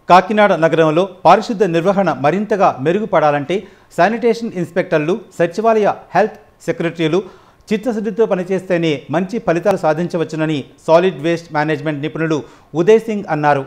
కాకినాడ నగరంలో పారిశుద్ధ నిర్వహణ మరింతగా మెరుగుపడాలంటే శానిటేషన్ ఇన్స్పెక్టర్లు సచివాలయ హెల్త్ సెక్రటరీలు చిత్తశుద్ధితో పనిచేస్తేనే మంచి ఫలితాలు సాధించవచ్చునని సాలిడ్ వేస్ట్ మేనేజ్మెంట్ నిపుణులు ఉదయ్ సింగ్ అన్నారు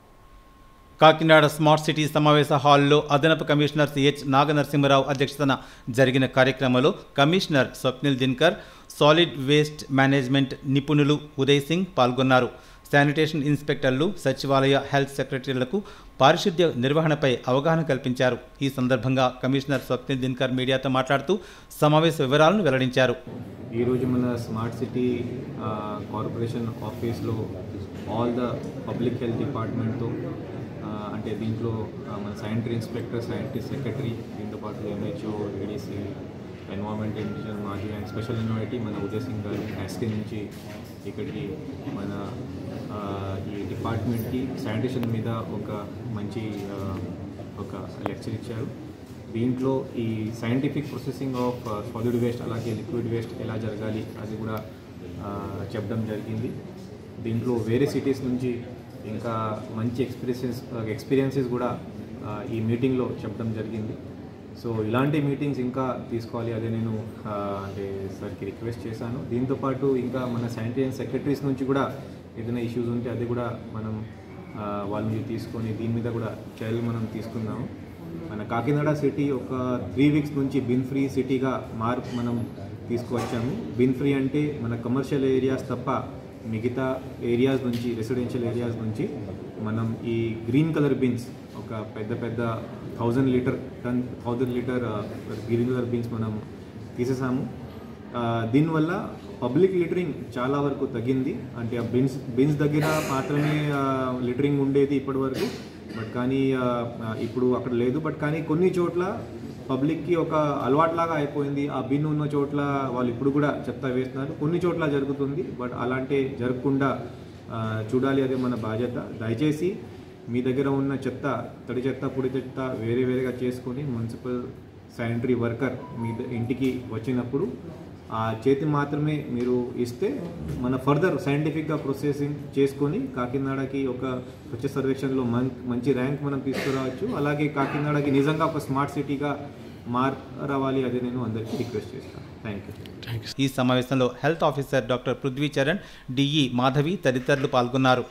కాకినాడ స్మార్ట్ సిటీ సమావేశ హాల్లో అదనపు కమిషనర్ సిహెచ్ నాగనరసింహరావు అధ్యక్షతన జరిగిన కార్యక్రమంలో commissioner Swapnil Dinkar solid waste management నిపుణులు ఉదయ్ సింగ్ పాల్గొన్నారు శానిటేషన్ ఇన్స్పెక్టర్లు సచివాలయ హెల్త్ సెక్రటరీలకు పారిశుద్ధ్య నిర్వహణపై అవగాహన కల్పించారు ఈ సందర్భంగా కమిషనర్ స్వప్నిల్ దిన్కర్ మీడియాతో మాట్లాడుతూ సమావేశ వివరాలను వెల్లడించారు ఈరోజు మన స్మార్ట్ సిటీ ఆ, కార్పొరేషన్ ఆఫీస్లో ఆల్ ద పబ్లిక్ హెల్త్ డిపార్ట్మెంట్తో ఆ, అంటే దీంట్లో ఆ, మన సైంటిఫిక్ ఇన్స్పెక్టర్ సైంటిస్ట్ సెక్రటరీ దీంతో పాటు ఎంహెచ్ఓ ఏడీసీ ఎన్వైర్మెంట్ డివిజన్ మాజీ అండ్ స్పెషల్ ఇన్వైటీ మన ఉదయ్ సింగ్ గారు యాస్కిన్ నుంచి ఇక్కడికి మన ఆ, ఈ డిపార్ట్మెంట్కి శానిటేషన్ మీద ఒక మంచి ఆ, ఒక లెక్చర్ ఇచ్చారు దీంట్లో ఈ scientific processing of solid waste అలాగే లిక్విడ్ వేస్ట్ ఎలా జరగాలి అది కూడా ఆ, చెప్పడం జరిగింది దీంట్లో వేరే సిటీస్ నుంచి ఇంకా మంచి ఎక్స్పీరియన్సెస్ ఎక్స్పీరియన్సెస్ కూడా ఆ, ఈ మీటింగ్లో చెప్పడం జరిగింది సో ఇలాంటి మీటింగ్స్ ఇంకా తీసుకోవాలి అదే నేను ఆ, అంటే సార్కి రిక్వెస్ట్ చేశాను దీంతోపాటు ఇంకా మన శానిటరీ సెక్రటరీస్ నుంచి కూడా ఏదైనా ఇష్యూస్ ఉంటే అది కూడా మనం ఆ, వాళ్ళ నుంచి తీసుకొని దీని మీద కూడా చర్యలు మనం తీసుకుందాము మన కాకినాడ సిటీ ఒక త్రీ వీక్స్ నుంచి బిన్ ఫ్రీ సిటీగా మార్పు మనం తీసుకువచ్చాము బిన్ ఫ్రీ అంటే మన కమర్షియల్ ఏరియాస్ తప్ప మిగతా ఏరియాస్ నుంచి రెసిడెన్షియల్ ఏరియాస్ నుంచి మనం ఈ గ్రీన్ కలర్ బిన్స్ ఒక పెద్ద పెద్ద thousand litre ton thousand litre green colour bins మనం తీసేసాము ఆ, దీనివల్ల పబ్లిక్ లిటరింగ్ చాలా వరకు తగ్గింది అంటే ఆ బిన్స్ బిన్స్ దగ్గర మాత్రమే లిటరింగ్ ఉండేది ఇప్పటి వరకు బట్ కానీ ఆ, ఆ, ఇప్పుడు అక్కడ లేదు బట్ కానీ కొన్ని చోట్ల పబ్లిక్కి ఒక అలవాట్లాగా అయిపోయింది ఆ బిన్ ఉన్న చోట్ల వాళ్ళు ఇప్పుడు కూడా చెత్త వేస్తున్నారు కొన్ని చోట్ల జరుగుతుంది బట్ అలాంటి జరగకుండా ఆ, చూడాలి అదే మన బాధ్యత దయచేసి మీ దగ్గర ఉన్న చెత్త తడి చెత్త పొడి చెత్త వేరే వేరేగా చేసుకొని మున్సిపల్ శానిటరీ వర్కర్ మీ ద- ఇంటికి వచ్చినప్పుడు ఆ చేతి మాత్రమే మీరు ఇస్తే మన ఫర్దర్ సైంటిఫిక్గా ప్రొసెసింగ్ చేసుకొని కాకినాడకి ఒక స్వచ్ఛ సర్వేక్షణలో మం మంచి ర్యాంక్ మనం తీసుకురావచ్చు అలాగే కాకినాడకి నిజంగా ఒక స్మార్ట్ సిటీగా మార్ రావాలి అదే నేను అందరికీ రిక్వెస్ట్ చేస్తాను థ్యాంక్ యూ ఈ సమావేశంలో health officer doctor Prithvi Charan DE Madhavi తదితరులు పాల్గొన్నారు